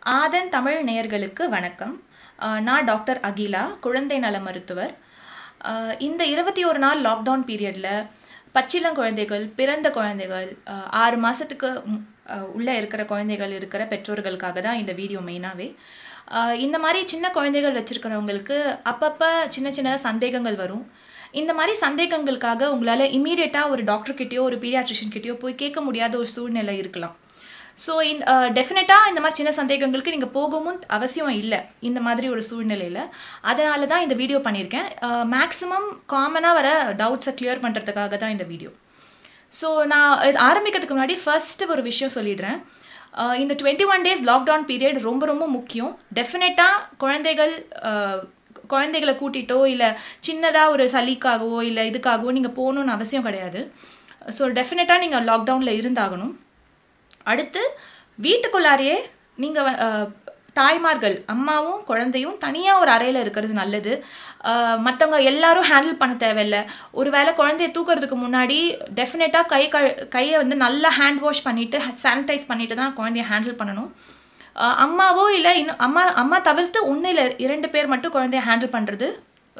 ஆதன் தமிழ் நேயர்களுக்கு வணக்கம் அஹ் நான் டாக்டர் அகிலா குழந்தை நல மருத்துவர் அஹ் இந்த இருபத்தி ஒரு நாள் லாக்டவுன் பீரியடில் பச்சிளங்குழந்தைகள் பிறந்த குழந்தைகள் அஹ் ஆறு மாதத்துக்கு உள்ளே இருக்கிற குழந்தைகள் இருக்கிற பெற்றோர்களுக்காக தான் இந்த வீடியோ மெயினாகவே இந்த மாதிரி சின்ன குழந்தைகள் வச்சுருக்கிறவங்களுக்கு அப்பப்போ சின்ன சின்ன சந்தேகங்கள் வரும் இந்த மாதிரி சந்தேகங்களுக்காக உங்களால் இமீடியட்டாக ஒரு டாக்டர்கிட்டயோ ஒரு பீடியாட்ரிஷியன் கிட்டயோ போய் கேட்க முடியாத ஒரு சூழ்நிலை இருக்கலாம் ஸோ இன் டெஃபினட்டாக இந்த மாதிரி சின்ன சந்தேகங்களுக்கு நீங்கள் போகவும் அவசியம் இல்லை இந்த மாதிரி ஒரு சூழ்நிலையில் அதனால தான் இந்த வீடியோ பண்ணியிருக்கேன் மேக்ஸிமம் காமனாக வர டவுட்ஸை கிளியர் பண்ணுறதுக்காக தான் இந்த வீடியோ ஸோ நான் இது ஆரம்பிக்கிறதுக்கு முன்னாடி ஃபர்ஸ்ட் ஒரு விஷயம் சொல்லிடுறேன் அஹ் இந்த twenty one days lockdown period ரொம்ப ரொம்ப முக்கியம் டெஃபினட்டாக குழந்தைகள் அஹ், குழந்தைகளை கூட்டிகிட்டோ இல்லை சின்னதாக ஒரு சளிக்காகவோ இல்லை இதுக்காகவோ நீங்கள் போகணுன்னு அவசியம் கிடையாது ஸோ டெஃபினட்டாக நீங்கள் லாக்டவுனில் இருந்தாகணும் அடுத்து வீட்டுக்குள்ளாரையே நீங்கள் தாய்மார்கள் அம்மாவும் குழந்தையும் தனியாக ஒரு அறையில் இருக்கிறது நல்லது மற்றவங்க எல்லாரும் ஹேண்டில் பண்ண தேவையில்லை ஒரு வேளை குழந்தைய தூக்கிறதுக்கு முன்னாடி டெஃபினட்டாக கை க கையை வந்து நல்லா ஹேண்ட் வாஷ் பண்ணிவிட்டு சானிடைஸ் பண்ணிட்டு தான் குழந்தைய ஹேண்டில் பண்ணணும் அஹ் அம்மாவோ இல்லை இன்னும் அம்மா அம்மா தவிர்த்து ஒன்று இல்லை இரண்டு பேர் மட்டும் குழந்தைய ஹேண்டில் பண்ணுறது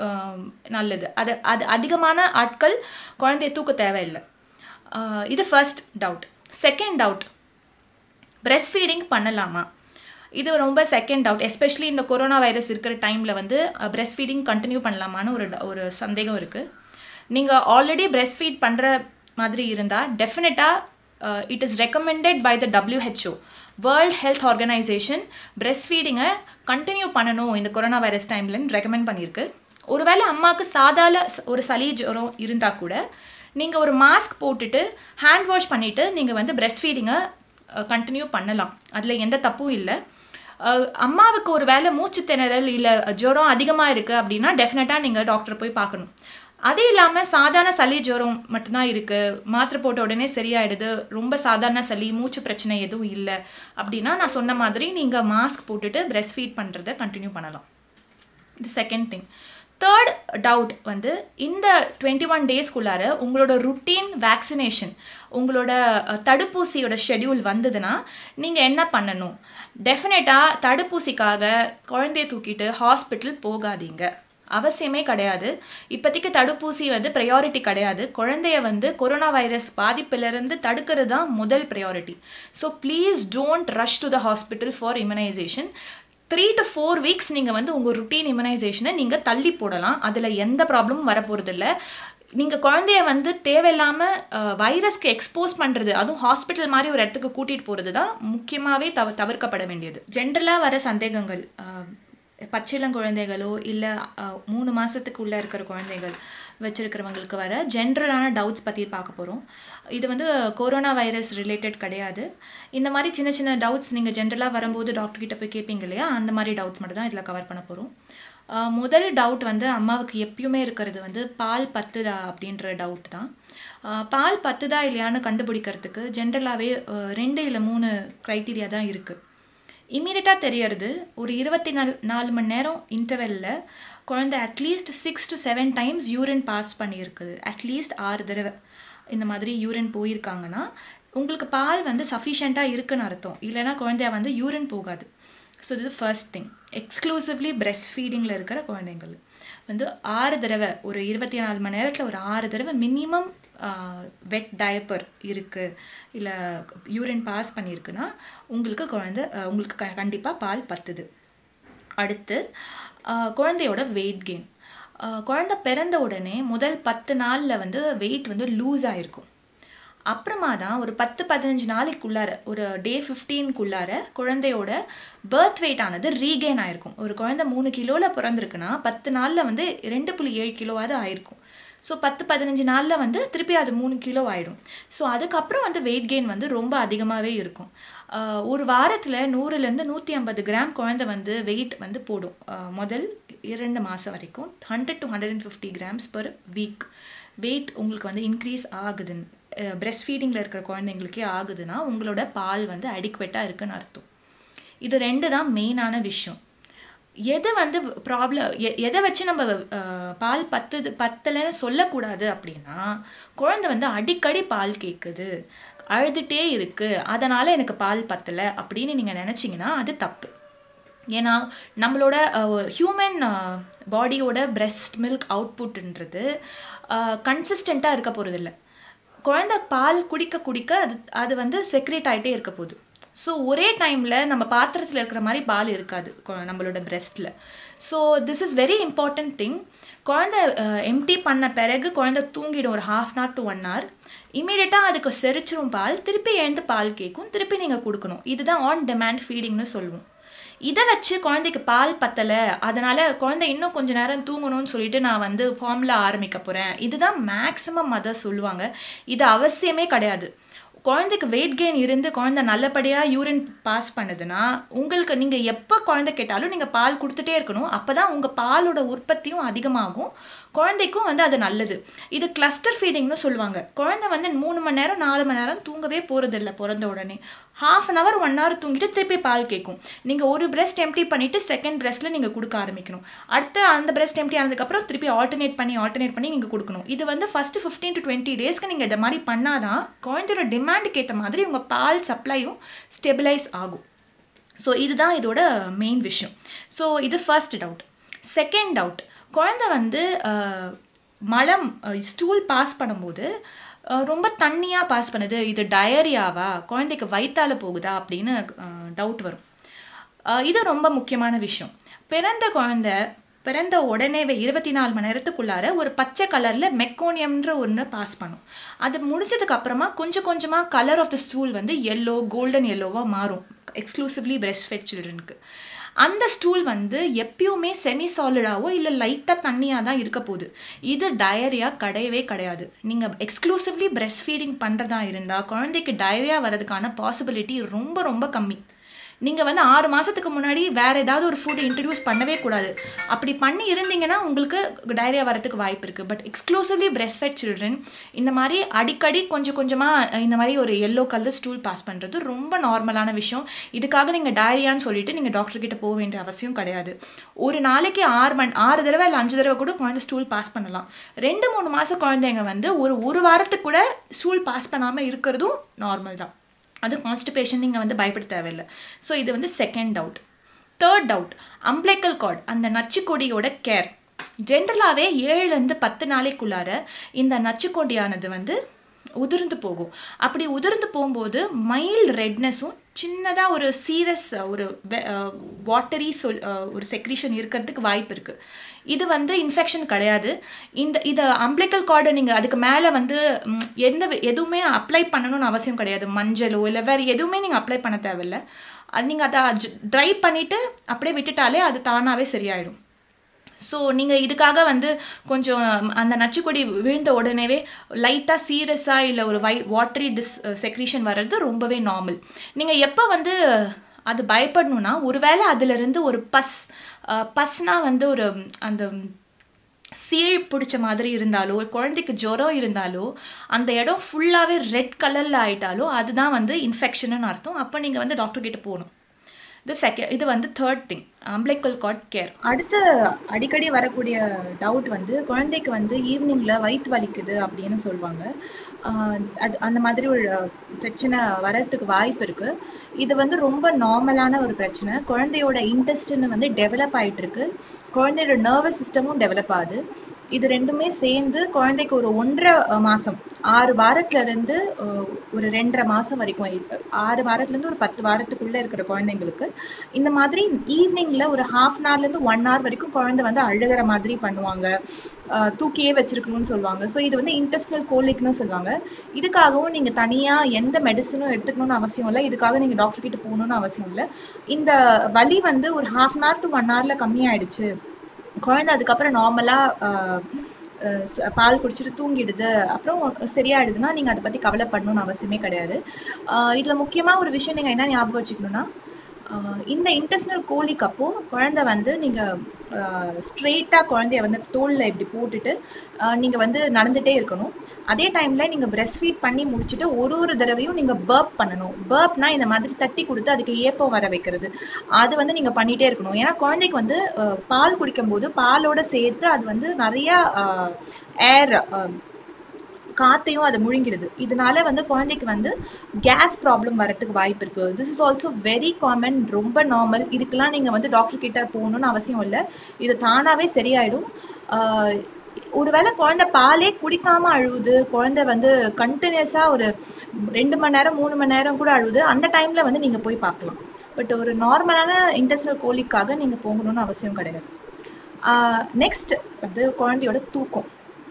நல்லது அது அது அதிகமான ஆட்கள் குழந்தைய தூக்க தேவையில்லை அஹ் இது first doubt second doubt breast feeding பண்ணலாமா இது ரொம்ப செகண்ட் டவுட் எஸ்பெஷலி இந்த கொரோனா வைரஸ் இருக்கிற டைமில் வந்து பிரெஸ்ட் ஃபீடிங் கண்டினியூ பண்ணலாமான்னு ஒரு ட- ஒரு சந்தேகம் இருக்குது நீங்கள் ஆல்ரெடி பிரெஸ்ட் ஃபீட் பண்ணுற மாதிரி இருந்தால் டெஃபினட்டாக it is recommended by the WHO world health organisation breast ஃபீடிங்கை கண்டினியூ பண்ணணும் இந்த கொரோனா வைரஸ் டைம்லன்னு ரெக்கமெண்ட் பண்ணியிருக்கு ஒருவேளை அம்மாவுக்கு சாதாரண ச- ஒரு சளி ஜுரம் இருந்தால் கூட நீங்கள் ஒரு மாஸ்க் போட்டுட்டு ஹேண்ட் வாஷ் பண்ணிவிட்டு நீங்கள் வந்து பிரெஸ்ட் ஃபீடிங்கை கண்டினியூ பண்ணலாம் அதில் எந்த தப்பும் இல்லை அஹ் அம்மாவுக்கு ஒரு வேளை மூச்சு திணறல் இல்லை ஜுரம் அதிகமாக இருக்குது அப்படின்னா டெஃபினட்டாக நீங்கள் டாக்டர் போய் பார்க்கணும் அது இல்லாமல் சாதாரண சளி ஜுரம் மட்டும்தான் இருக்குது மாத்திரை போட்ட உடனே சரியாயிடுது ரொம்ப சாதாரண சளி மூச்சு பிரச்சனை எதுவும் இல்லை அப்படின்னா நான் சொன்ன மாதிரி நீங்கள் மாஸ்க் போட்டுட்டு பிரெஸ்ட் ஃபீட் பண்ணுறதை கண்டினியூ பண்ணலாம் இது செகண்ட் திங் தேர்ட் டவுட் வந்து இந்த டுவெண்ட்டி ஒன் டேஸ்க்குள்ளார உங்களோட ருட்டீன் வேக்சினேஷன் உங்களோட அஹ், தடுப்பூசியோட ஷெட்யூல் வந்ததுன்னா நீங்கள் என்ன பண்ணணும் டெஃபினட்டாக தடுப்பூசிக்காக குழந்தைய தூக்கிட்டு ஹாஸ்பிட்டல் போகாதீங்க அவசியமே கிடையாது இப்போதைக்கு தடுப்பூசி வந்து ப்ரையாரிட்டி கிடையாது குழந்தைய வந்து கொரோனா வைரஸ் பாதிப்பிலிருந்து தடுக்கிறது தான் முதல் priority so please don't rush to the hospital for immunisation three to four weeks நீங்கள் வந்து உங்கள் ருட்டீன் இம்யூனைசேஷனை நீங்கள் தள்ளி போடலாம் அதில் எந்த ப்ராப்ளமும் வரப்போகிறதில்ல நீங்கள் குழந்தைய வந்து தேவையில்லாமல் வைரஸ்க்கு எக்ஸ்போஸ் பண்ணுறது அதுவும் ஹாஸ்பிட்டல் மாதிரி ஒரு இடத்துக்கு கூட்டிகிட்டு போகிறது தான் முக்கியமாகவே தவ தவிர்க்கப்பட வேண்டியது ஜென்ரலாக வர சந்தேகங்கள் அஹ், பச்சிளங்குழந்தைகளோ இல்லை மூணு மாதத்துக்கு உள்ளே இருக்கிற குழந்தைகள் வச்சிருக்கிறவங்களுக்கு வர ஜென்ரலான டவுட்ஸ் பற்றி பார்க்க போகிறோம் இது வந்து கொரோனா வைரஸ் ரிலேட்டட் கிடையாது இந்த மாதிரி சின்ன சின்ன டவுட்ஸ் நீங்கள் ஜென்ரலாக வரும்போது டாக்டர் கிட்ட போய் கேட்பீங்க இல்லையா அந்த மாதிரி டவுட்ஸ் மட்டும் தான் இதில் கவர் பண்ண போகிறோம் முதல் டவுட் வந்து அம்மாவுக்கு எப்பயுமே இருக்கிறது வந்து பால் பத்துதா அப்படின்ற டவுட் தான் அஹ், பால் பத்துதா இல்லையான்னு கண்டுபிடிக்கிறதுக்கு ஜென்ரலாகவே ரெண்டு இல்லை மூணு க்ரைட்டீரியா தான் இருக்குது இமீடியட்டாக தெரியறது ஒரு இருபத்தி நாலு நாலு மணி நேரம் இன்டர்வெல்லில் குழந்தை at least six to seven times urine pass பண்ணியிருக்குது அட்லீஸ்ட் ஆறு தடவை இந்த மாதிரி யூரின் போயிருக்காங்கன்னா உங்களுக்கு பால் வந்து சஃபிஷியண்ட்டாக இருக்குன்னு அர்த்தம் இல்லைன்னா குழந்தைய வந்து யூரின் போகாது ஸோ இது ஃபர்ஸ்ட் திங் எக்ஸ்க்ளூசிவ்லி பிரெஸ்ட் ஃபீடிங்கில் இருக்கிற குழந்தைங்கள் வந்து ஆறு தடவை ஒரு இருபத்தி நாலு மணி நேரத்தில் ஒரு ஆறு தடவை மினிமம் வெட் டயப்பர் இருக்குது இல்லை யூரின் பாஸ் பண்ணியிருக்குன்னா உங்களுக்கு குழந்தை அஹ், உங்களுக்கு க கண்டிப்பாக பால் பத்துது அடுத்து அஹ், குழந்தையோட வெயிட் கெயின் குழந்தை பிறந்த உடனே முதல் பத்து நாளில் வந்து வெயிட் வந்து லூஸ் ஆகிருக்கும் அப்புறமா தான் ஒரு பத்து பதினஞ்சு நாளைக்குள்ளார ஒரு டே ஃபிஃப்டீன்குள்ளார குழந்தையோட பர்த் வெயிட் ஆனது ரீகெயின் ஆயிருக்கும் ஒரு குழந்தை மூணு கிலோவில் பிறந்திருக்குன்னா பத்து நாளில் வந்து ரெண்டு புள்ளி ஏழு கிலோவாவது ஆயிருக்கும் ஸோ பத்து பதினஞ்சு நாளில் வந்து திருப்பி அது மூணு கிலோ ஆயிடும் ஸோ அதுக்கப்புறம் வந்து வெயிட் கெயின் வந்து ரொம்ப அதிகமாகவே இருக்கும் ஆஹ் ஒரு வாரத்தில் நூறுலேருந்து நூற்றி ஐம்பது கிராம் குழந்தை வந்து வெயிட் வந்து போடும் ஆஹ் முதல் இரண்டு மாதம் வரைக்கும் hundred to hundred and fifty grams per week weight உங்களுக்கு வந்து இன்க்ரீஸ் ஆகுதுன்னு பிரெஸ்ட் ஃபீடிங்கில் இருக்கிற குழந்தைங்களுக்கே ஆகுதுன்னா உங்களோட பால் வந்து அடிக்வேட்டாக இருக்குன்னு அர்த்தம் இது ரெண்டு தான் மெயினான விஷயம் எது வந்து ப்ராப்ளம் எதை வச்சு நம்ம அஹ், பால் பத்துது பத்தலைன்னு சொல்லக்கூடாது அப்படின்னா குழந்தை வந்து அடிக்கடி பால் கேட்குது அழுதுகிட்டே இருக்குது அதனால் எனக்கு பால் பத்தலை அப்படின்னு நீங்கள் நினச்சிங்கன்னா அது தப்பு ஏன்னா நம்மளோட ஹியூமன் பாடியோட பிரெஸ்ட் மில்க் அவுட்புட்ன்றது கன்சிஸ்டண்ட்டாக இருக்க போகிறதில்ல குழந்தை பால் குடிக்க குடிக்க அது அது வந்து செக்ரேட் ஆகிட்டே இருக்க போகுது ஸோ ஒரே டைமில் நம்ம பாத்திரத்தில் இருக்கிற மாதிரி பால் இருக்காது கொ- நம்மளோட பிரெஸ்ட்டில் so this is very important thing குழந்தை எம்டி பண்ண பிறகு குழந்தை தூங்கிடும் ஒரு half an hour to one hour இமீடியட்டாக அதுக்கு செரிச்சிரும் பால் திருப்பி எழுந்து பால் கேட்கும் திருப்பி நீங்கள் கொடுக்கணும் இதுதான் ஆன் டிமாண்ட் ஃபீடிங்னு சொல்லுவோம் இதை வச்சு குழந்தைக்கு பால் பத்தலை அதனால் குழந்தை இன்னும் கொஞ்ச நேரம் தூங்கணும்னு சொல்லிட்டு நான் வந்து ஃபார்முலா ஆரம்பிக்க போகிறேன் இதுதான் மேக்ஸிமம் மதர் சொல்லுவாங்க இது அவசியமே கிடையாது குழந்தைக்கு வெயிட் கெயின் இருந்து குழந்தை நல்லபடியாக யூரின் பாஸ் பண்ணுதுன்னா உங்களுக்கு நீங்கள் எப்போ குழந்தை கேட்டாலும் நீங்கள் பால் கொடுத்துட்டே இருக்கணும் அப்போ தான் உங்கள் பாலோட உற்பத்தியும் அதிகமாகும் குழந்தைக்கும் வந்து அது நல்லது இது கிளஸ்டர் ஃபீடிங்னு சொல்லுவாங்க குழந்தை வந்து மூணு மணி நேரம் நாலு மணி நேரம் தூங்கவே போகிறதில்ல பிறந்த உடனே half an hour one hour தூங்கிட்டு திருப்பி பால் கேட்கும் நீங்கள் ஒரு பிரெஸ்ட் எம்டி பண்ணிவிட்டு செகண்ட் பிரெஸ்ட்டில் நீங்கள் கொடுக்க ஆரம்பிக்கணும் அடுத்து அந்த பிரெஸ்ட் எம்டி ஆனதுக்கப்புறம் திருப்பி ஆல்டர்னேட் பண்ணி ஆல்டர்னேட் பண்ணி நீங்கள் கொடுக்கணும் இது வந்து ஃபஸ்ட்டு ஃபிஃப்டீன் டு டுவெண்ட்டி டேஸ்க்கு நீங்கள் இதை மாதிரி பண்ணாதான் குழந்தையோட டிமாண்டுக்கு ஏற்ற மாதிரி உங்கள் பால் சப்ளையும் ஸ்டெபிளைஸ் ஆகும் ஸோ இதுதான் இதோட மெயின் விஷயம் ஸோ இது ஃபர்ஸ்ட் டவுட் செகண்ட் டவுட் குழந்தை வந்து அஹ், மலம் ஸ்டூல் பாஸ் பண்ணும்போது அஹ், ரொம்ப தண்ணியாக பாஸ் பண்ணுது இது டயரியாவா குழந்தைக்கு வயித்தால போகுதா அப்படின்னு டவுட் வரும் அஹ், இது ரொம்ப முக்கியமான விஷயம் பிறந்த குழந்தை பிறந்த உடனேவே இருபத்தி நாலு மணி நேரத்துக்குள்ளார ஒரு பச்சை கலரில் மெக்கோனியம்ன்ற ஒன்று பாஸ் பண்ணும் அது முடிஞ்சதுக்கு அப்புறமா கொஞ்சம் கொஞ்சமாக கலர் ஆஃப் த ஸ்டூல் வந்து எல்லோ கோல்டன் எல்லோவாக மாறும் எக்ஸ்க்ளூசிவ்லி பிரெஸ்ட் ஃபெட் சில்ட்ரனுக்கு அந்த ஸ்டூல் வந்து எப்பயுமே செமி சாலிடாவோ இல்லை லைட்டாக தண்ணியாக தான் இருக்க போகுது இது டயரியா கிடையவே கிடையாது நீங்கள் எக்ஸ்க்ளூசிவ்லி பிரெஸ்ட் ஃபீடிங் பண்ணுறதா இருந்தால் குழந்தைக்கு டயரியா வர்றதுக்கான பாசிபிலிட்டி ரொம்ப ரொம்ப கம்மி நீங்கள் வந்து ஆறு மாதத்துக்கு முன்னாடி வேறு ஏதாவது ஒரு ஃபுட் இன்ட்ரடியூஸ் பண்ணவே கூடாது அப்படி பண்ணி இருந்தீங்கன்னா உங்களுக்கு டயரியா வரதுக்கு வாய்ப்பு இருக்குது but exclusively breast fed children இந்த மாதிரி அடிக்கடி கொஞ்சம் கொஞ்சமாக இந்த மாதிரி ஒரு எல்லோ கலர் ஸ்டூல் பாஸ் பண்ணுறது ரொம்ப நார்மலான விஷயம் இதுக்காக நீங்கள் டயரியான்னு சொல்லிட்டு நீங்கள் டாக்டர் கிட்ட போக வேண்டிய அவசியம் கிடையாது ஒரு நாளைக்கு ஆறு மணி ஆறு தடவை இல்லை அஞ்சு தடவை கூட குழந்தை ஸ்டூல் பாஸ் பண்ணலாம் ரெண்டு மூணு மாதம் குழந்தைங்க வந்து ஒரு ஒரு வாரத்துக்கு கூட ஸ்டூல் பாஸ் பண்ணாமல் இருக்கிறதும் நார்மல் தான் அது கான்ஸ்டிபேஷன் நீங்கள் வந்து பயப்பட தேவையில்லை ஸோ இது வந்து second doubt third doubt umbilical cord அந்த நச்சுக்கொடியோட கேர் ஜென்ரலாகவே ஏழுலேருந்து பத்து நாளைக்குள்ளார இந்த நச்சுக்கொடியானது வந்து உதிர்ந்து போகும் அப்படி உதிர்ந்து போகும்போது மைல்ட் ரெட்னஸும் சின்னதாக ஒரு சீரஸ் ஒரு வாட்டரி சொல் அஹ், ஒரு செக்ரீஷன் இருக்கிறதுக்கு வாய்ப்பு இருக்குது இது வந்து இன்ஃபெக்ஷன் கிடையாது இந்த இதை அம்ப்ளிக்கல் கார்டை நீங்கள் அதுக்கு மேலே வந்து ம், எந்த வி- எதுவுமே அப்ளை பண்ணணும்னு அவசியம் கிடையாது மஞ்சளோ இல்லை வேறு எதுவுமே நீங்கள் அப்ளை பண்ண தேவையில்ல அது நீங்கள் அதை ட்ரை பண்ணிவிட்டு அப்படியே விட்டுட்டாலே அது தானாகவே சரியாயிடும் ஸோ நீங்கள் இதுக்காக வந்து கொஞ்சம் அந்த நச்சுக்கொடி விழுந்த உடனேவே லைட்டாக சீரியஸாக இல்லை ஒரு வை வாட்டரி டிஸ் செக்ரீஷன் வர்றது ரொம்பவே நார்மல் நீங்கள் எப்போ வந்து அது பயப்படணும்னா ஒருவேளை அதிலிருந்து ஒரு பஸ் பஸ்னா வந்து ஒரு அந்த சீழ் பிடிச்ச மாதிரி இருந்தாலோ ஒரு குழந்தைக்கு ஜுரம் இருந்தாலோ அந்த இடம் ஃபுல்லாகவே ரெட் கலரில் ஆயிட்டாலோ அதுதான் வந்து இன்ஃபெக்ஷன்னு அர்த்தம் அப்போ நீங்கள் வந்து டாக்டர் கிட்ட போகணும் இது செகண்ட் இது வந்து third thing umbilical cord care அடுத்து அடிக்கடி வரக்கூடிய டவுட் வந்து குழந்தைக்கு வந்து ஈவினிங்கில் வயிற்று வலிக்குது அப்படின்னு சொல்லுவாங்க ஆஹ் அது அந்த மாதிரி ஒரு பிரச்சனை வரத்துக்கு வாய்ப்பு இருக்குது இது வந்து ரொம்ப நார்மலான ஒரு பிரச்சனை குழந்தையோட இன்டெஸ்டின் வந்து டெவலப் ஆயிட்டு இருக்கு குழந்தையோட நர்வஸ் சிஸ்டமும் டெவலப் ஆகுது இது ரெண்டுமே சேர்ந்து குழந்தைக்கு ஒரு ஒன்றரை அஹ், மாசம் ஆறு வாரத்துல இருந்து அஹ், ஒரு ரெண்டரை மாசம் வரைக்கும் இருக்கு. ஆறு வாரத்துல இருந்து ஒரு பத்து வாரத்துக்குள்ள இருக்கிற குழந்தைங்களுக்கு இந்த மாதிரி ஈவினிங்ல ஒரு ஹாஃப் அன் ஹவர்லேருந்து ஒன் ஹவர் வரைக்கும் குழந்தை வந்து அழுகிற மாதிரி பண்ணுவாங்க அஹ், தூக்கியே வச்சிருக்கணும்னு சொல்லுவாங்க ஸோ இது வந்து இன்டெஸ்டினல் கோலிக்னு சொல்லுவாங்க இதுக்காகவும் நீங்கள் தனியாக எந்த மெடிசனும் எடுத்துக்கணும்னு அவசியம் இல்லை இதுக்காக நீங்கள் டாக்டர் கிட்ட போகணும்னு அவசியம் இல்லை இந்த வலி வந்து ஒரு half an hour to one ஹவரில் கம்மியாயிடுச்சு குழந்தை அதுக்கப்புறம் நார்மலாக பால் குடிச்சிட்டு தூங்கிடுது அப்புறம் சரியாயிடுதுன்னா நீங்கள் அதை பற்றி கவலைப்படணும்னு அவசியமே கிடையாது இதில் முக்கியமாக ஒரு விஷயம் நீங்கள் என்ன ஞாபகம் வச்சுக்கணுன்னா ஆஹ் இந்த இன்டெஸ்னல் கோலிக்கு அப்போ குழந்தை வந்து நீங்கள் ஸ்ட்ரெயிட்டாக குழந்தைய வந்து தோலில் இப்படி போட்டுட்டு நீங்கள் வந்து நடந்துகிட்டே இருக்கணும் அதே டைமில் நீங்கள் பிரஸ்ட் ஃபீட் பண்ணி முடிச்சுட்டு ஒரு ஒரு தடவையும் நீங்கள் பர்ப் பண்ணணும் பர்ப்னா இந்த மாதிரி தட்டி கொடுத்து அதுக்கு ஏப்பம் வர வைக்கிறது அது வந்து நீங்கள் பண்ணிகிட்டே இருக்கணும் ஏன்னா குழந்தைக்கு வந்து ஆஹ் பால் குடிக்கும்போது பாலோட சேர்த்து அது வந்து நிறையா ஏர் காற்றையும் அதை முழுங்கிடுது இதனால வந்து குழந்தைக்கு வந்து கேஸ் ப்ராப்ளம் வரத்துக்கு வாய்ப்பு இருக்குது this is also very common ரொம்ப நார்மல் இதுக்கெல்லாம் நீங்கள் வந்து டாக்டர் கிட்ட போகணுன்னு அவசியம் இல்லை இது தானாகவே சரியாயிடும் ஆஹ் ஒருவேளை குழந்தை பாலே குடிக்காம அழுவுது குழந்தை வந்து கண்டினியூஸாக ஒரு ரெண்டு மணி நேரம் மூணு மணி நேரம் கூட அழுவுது அந்த டைமில் வந்து நீங்கள் போய் பார்க்கலாம் பட் ஒரு நார்மலான இன்டெஸ்டினல் கோலிக்காக நீங்கள் போகணும்னு அவசியம் கிடையாது நெக்ஸ்ட் வந்து குழந்தையோட தூக்கம்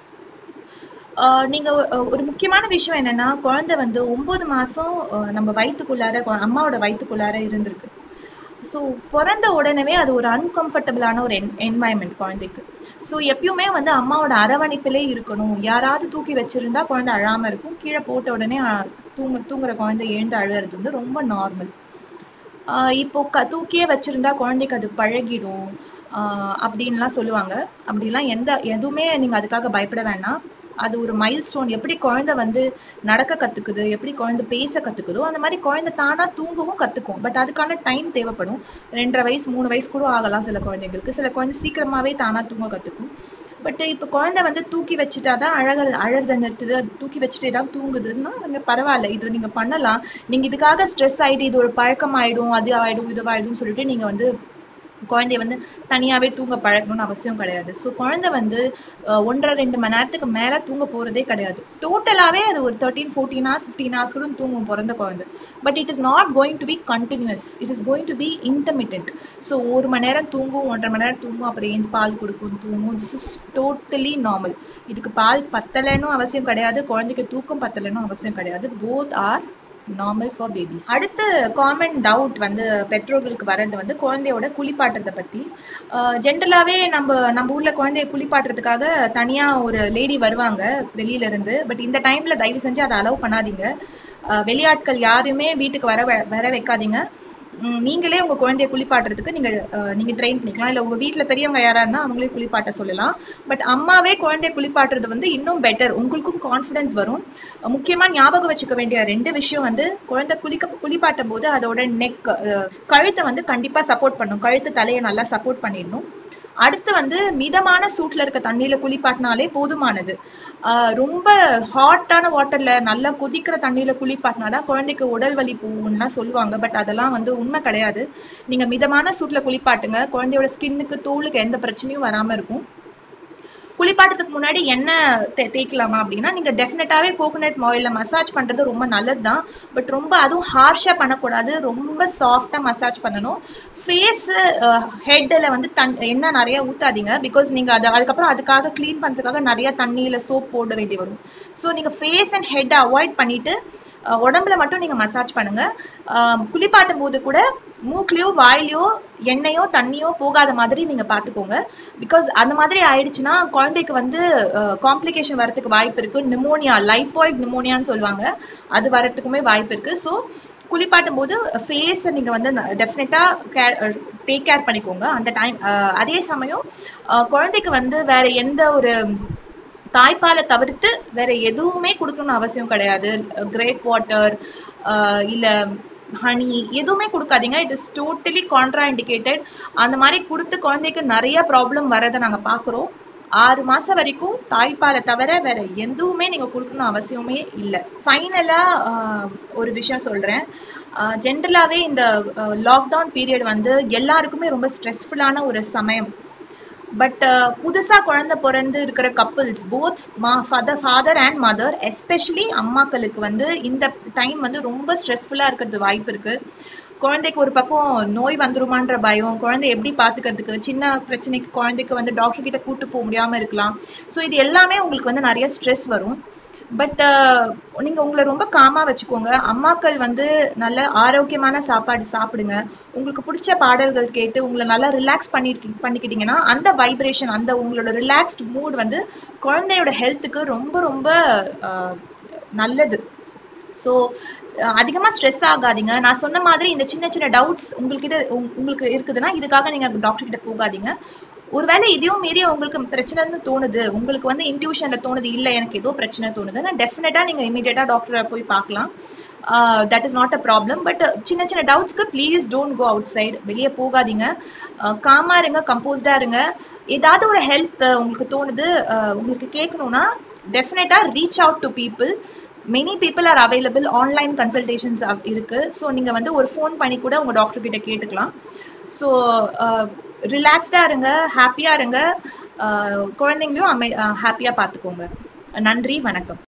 நீங்கள் ஒரு முக்கியமான விஷயம் என்னென்னா குழந்தை வந்து ஒம்பது மாதம் நம்ம வயிற்றுக்குள்ளார கொ- அம்மாவோட வயிற்றுக்குள்ளார இருந்திருக்கு ஸோ பிறந்த உடனே அது ஒரு அன்கம்ஃபர்டபுளான ஒரு என் என்வாயன்மெண்ட் குழந்தைக்கு ஸோ எப்பயுமே வந்து அம்மாவோட அரவணைப்பிலே இருக்கணும் யாராவது தூக்கி வச்சிருந்தா குழந்தை அழாமல் இருக்கும் கீழே போட்ட உடனே அ, தூங்க தூங்குற குழந்தை எழுந்து அழுகிறது வந்து ரொம்ப நார்மல் இப்போ க தூக்கியே வச்சிருந்தா குழந்தைக்கு அது பழகிடும் ஆஹ் அப்படின்லாம் சொல்லுவாங்க அப்படிலாம் எந்த எதுவுமே நீங்கள் அதுக்காக பயப்பட வேண்டாம் அது ஒரு மைல் ஸ்டோன் எப்படி குழந்தை வந்து நடக்க கற்றுக்குது எப்படி குழந்தை பேச கற்றுக்குதோ அந்த மாதிரி குழந்தை தானாக தூங்கவும் கற்றுக்கும் பட் அதுக்கான டைம் தேவைப்படும் ரெண்டரை வயசு மூணு வயசு கூட ஆகலாம் சில குழந்தைங்களுக்கு சில குழந்தை சீக்கிரமாகவே தானாக தூங்க கற்றுக்கும் பட் இப்போ குழந்தை வந்து தூக்கி வச்சுட்டா தான் அழக அழறத நிறுத்துது அது தூக்கி வச்சுட்டே தான் தூங்குதுன்னா அவங்க பரவாயில்ல இது நீங்கள் பண்ணலாம் நீங்கள் இதுக்காக ஸ்ட்ரெஸ் ஆகிட்டு இது ஒரு பழக்கம் ஆகிடும் அது ஆகிடும் இது ஆகிடும்னு சொல்லிட்டு நீங்கள் வந்து குழந்தைய வந்து தனியாகவே தூங்க பழக்கணும்னு அவசியம் கிடையாது ஸோ குழந்தை வந்து அஹ், ஒன்றரை ரெண்டு மணி நேரத்துக்கு மேலே தூங்க போகிறதே கிடையாது டோட்டலாகவே அது ஒரு thirteen fourteen hours fifteen hours கூட தூங்கும் பிறந்த குழந்தை but it is not going to be continuous it is going to be intermittent so ஒரு மணி நேரம் தூங்கும் ஒன்றரை மணி நேரம் தூங்கும் அப்புறம் ஏந்து பால் கொடுக்கும் தூங்கும் திஸ் இஸ் டோட்டலி நார்மல் இதுக்கு பால் பத்தலைன்னு அவசியம் கிடையாது குழந்தைக்கு தூக்கம் பத்தலைன்னு அவசியம் கிடையாது both are normal for babies அடுத்த காமன் டவுட் வந்து பெற்றோர்களுக்கு வர்றது வந்து குழந்தையோட குளிப்பாட்டுறதை பற்றி ஜென்ரலாகவே நம்ம நம்ம ஊரில் குழந்தைய குளிப்பாட்டுறதுக்காக தனியாக ஒரு லேடி வருவாங்க வெளியில இருந்து பட் இந்த டைமில் தயவு செஞ்சு அதை அலோவ் பண்ணாதீங்க அஹ், வெளியாட்கள் யாருமே வீட்டுக்கு வர வ- வர வைக்காதீங்க ம், நீங்களே உங்கள் குழந்தைய குளிப்பாட்டுறதுக்கு நீங்கள் நீங்கள் ட்ரெயின் பண்ணிக்கலாம் இல்லை உங்கள் வீட்டில் பெரியவங்க யாராக இருந்தால் அவங்களே குளிப்பாட்ட சொல்லலாம் பட் அம்மாவே குழந்தைய குளிப்பாட்டுறது வந்து இன்னும் பெட்டர் உங்களுக்கும் கான்ஃபிடன்ஸ் வரும் முக்கியமாக ஞாபகம் வச்சுக்க வேண்டிய ரெண்டு விஷயம் வந்து குழந்தை குளிக்க குளிப்பாட்டும் போது அதோட நெக் கழுத்தை வந்து கண்டிப்பாக சப்போர்ட் பண்ணும் கழுத்து தலையை நல்லா சப்போர்ட் பண்ணிடணும் அடுத்து வந்து மிதமான சூட்டில் இருக்க தண்ணியில் குளிப்பாட்டினாலே போதுமானது ஆஹ் ரொம்ப ஹாட்டான வாட்டரில் நல்லா கொதிக்கிற தண்ணியில் குளிப்பாட்டினா தான் குழந்தைக்கு உடல் வலி போகும்லாம் சொல்லுவாங்க பட் அதெல்லாம் வந்து உண்மை கிடையாது நீங்கள் மிதமான சூட்டில் குளிப்பாட்டுங்க குழந்தையோட ஸ்கின்னுக்கு தோலுக்கு எந்த பிரச்சனையும் வராமல் இருக்கும் குளிப்பாட்டுறதுக்கு முன்னாடி என்ன தே தேய்க்கலாமா அப்படின்னா நீங்கள் டெஃபினட்டாகவே கோகோனட் ஆயிலில் மசாஜ் பண்ணுறது ரொம்ப நல்லது தான் பட் ரொம்ப அதுவும் ஹார்ஷாக பண்ணக்கூடாது ரொம்ப சாஃப்டாக மசாஜ் பண்ணணும் ஃபேஸு ஹெட்டில் வந்து தன் எண்ணெய் நிறைய ஊற்றாதீங்க பிகாஸ் நீங்கள் அதை அதுக்கப்புறம் அதுக்காக க்ளீன் பண்ணுறதுக்காக நிறைய தண்ணியில் சோப் போட வேண்டி வரும் ஸோ நீங்கள் ஃபேஸ் அண்ட் ஹெட்டை அவாய்ட் பண்ணிவிட்டு அஹ் உடம்புல மட்டும் நீங்கள் மசாஜ் பண்ணுங்கள் குளிப்பாட்டும் போது கூட மூக்குலையோ வாயிலையோ எண்ணெயோ தண்ணியோ போகாத மாதிரி நீங்கள் பார்த்துக்கோங்க பிகாஸ் அந்த மாதிரி ஆயிடுச்சுன்னா குழந்தைக்கு வந்து காம்ப்ளிகேஷன் வரதுக்கு வாய்ப்பு இருக்குது நிமோனியா லைப்பாய்ட் நிமோனியான்னு சொல்லுவாங்க அது வரத்துக்குமே வாய்ப்பு இருக்குது ஸோ குளிப்பாட்டும் போது ஃபேஸை நீங்கள் வந்து டெஃபினட்டாக கேர் டேக் கேர் பண்ணிக்கோங்க அந்த டைம் அதே சமயம் அஹ் குழந்தைக்கு வந்து வேற எந்த ஒரு தாய்ப்பாலை தவிர்த்து வேற எதுவுமே கொடுக்கணும்னு அவசியம் கிடையாது கிரேப் வாட்டர் இல்லை ஹனி எதுவுமே கொடுக்காதீங்க it is totally contraindicated அந்த மாதிரி கொடுத்து குழந்தைக்கு நிறைய ப்ராப்ளம் வரதை நாங்கள் பார்க்குறோம் ஆறு மாதம் வரைக்கும் தாய்ப்பாலை தவிர வேற எதுவுமே நீங்கள் கொடுக்கணும் அவசியமே இல்லை ஃபைனலாக ஒரு விஷயம் சொல்கிறேன் ஜென்ரலாகவே இந்த லாக்டவுன் பீரியட் வந்து எல்லாருக்குமே ரொம்ப ஸ்ட்ரெஸ்ஃபுல்லான ஒரு சமயம் பட் புதுசாக குழந்தை பிறந்து இருக்கிற கப்புள்ஸ் போத் மா father father and mother especially அம்மாக்களுக்கு வந்து இந்த டைம் வந்து ரொம்ப ஸ்ட்ரெஸ்ஃபுல்லாக இருக்கிறது வாய்ப்பு இருக்குது குழந்தைக்கு ஒரு பக்கம் நோய் வந்துருமான்ற பயம் குழந்தை எப்படி பார்த்துக்கிறதுக்கு சின்ன பிரச்சனைக்கு குழந்தைக்கு வந்து டாக்டர் கிட்ட கூட்டு போக முடியாமல் இருக்கலாம் ஸோ இது எல்லாமே உங்களுக்கு வந்து நிறைய ஸ்ட்ரெஸ் வரும் பட் நீங்கள் உங்களை ரொம்ப காமாக வச்சுக்கோங்க அம்மாக்கள் வந்து நல்ல ஆரோக்கியமான சாப்பாடு சாப்பிடுங்க உங்களுக்கு பிடிச்ச பாடல்கள் கேட்டு உங்களை நல்லா ரிலாக்ஸ் பண்ணி பண்ணிக்கிட்டீங்கன்னா அந்த வைப்ரேஷன் அந்த உங்களோட ரிலாக்ஸ்டு மூட் வந்து குழந்தையோட ஹெல்த்துக்கு ரொம்ப ரொம்ப அஹ், நல்லது ஸோ அதிகமாக ஸ்ட்ரெஸ் ஆகாதீங்க நான் சொன்ன மாதிரி இந்த சின்ன சின்ன டவுட்ஸ் உங்கள்கிட்ட உங்- உங்களுக்கு இருக்குதுன்னா இதுக்காக நீங்கள் டாக்டர் கிட்ட போகாதீங்க ஒருவேளை இதையும் மீறி உங்களுக்கு பிரச்சனைன்னு தோணுது உங்களுக்கு வந்து இன்ட்யூஷனில் தோணுது இல்லை எனக்கு ஏதோ பிரச்சனை தோணுதுன்னா டெஃபினட்டாக நீங்கள் இமீடியட்டாக டாக்டரை போய் பார்க்கலாம் that is not a problem but சின்ன சின்ன டவுட்ஸ்க்கு please don't go outside வெளியே போகாதீங்க காமாக இருங்க கம்போஸ்டாக இருங்க ஏதாவது ஒரு ஹெல்ப் உங்களுக்கு தோணுது அஹ், உங்களுக்கு கேட்கணுன்னா டெஃபினட்டாக reach out to people many people are available online consultations இருக்குது ஸோ நீங்கள் வந்து ஒரு ஃபோன் பண்ணி கூட உங்கள் டாக்டர் கிட்ட கேட்டுக்கலாம் ஸோ ரிலாக்ஸ்டாக இருங்க ஹாப்பியாக இருங்க குழந்தைங்களையும் அமை ஹாப்பியாக பார்த்துக்கோங்க நன்றி வணக்கம்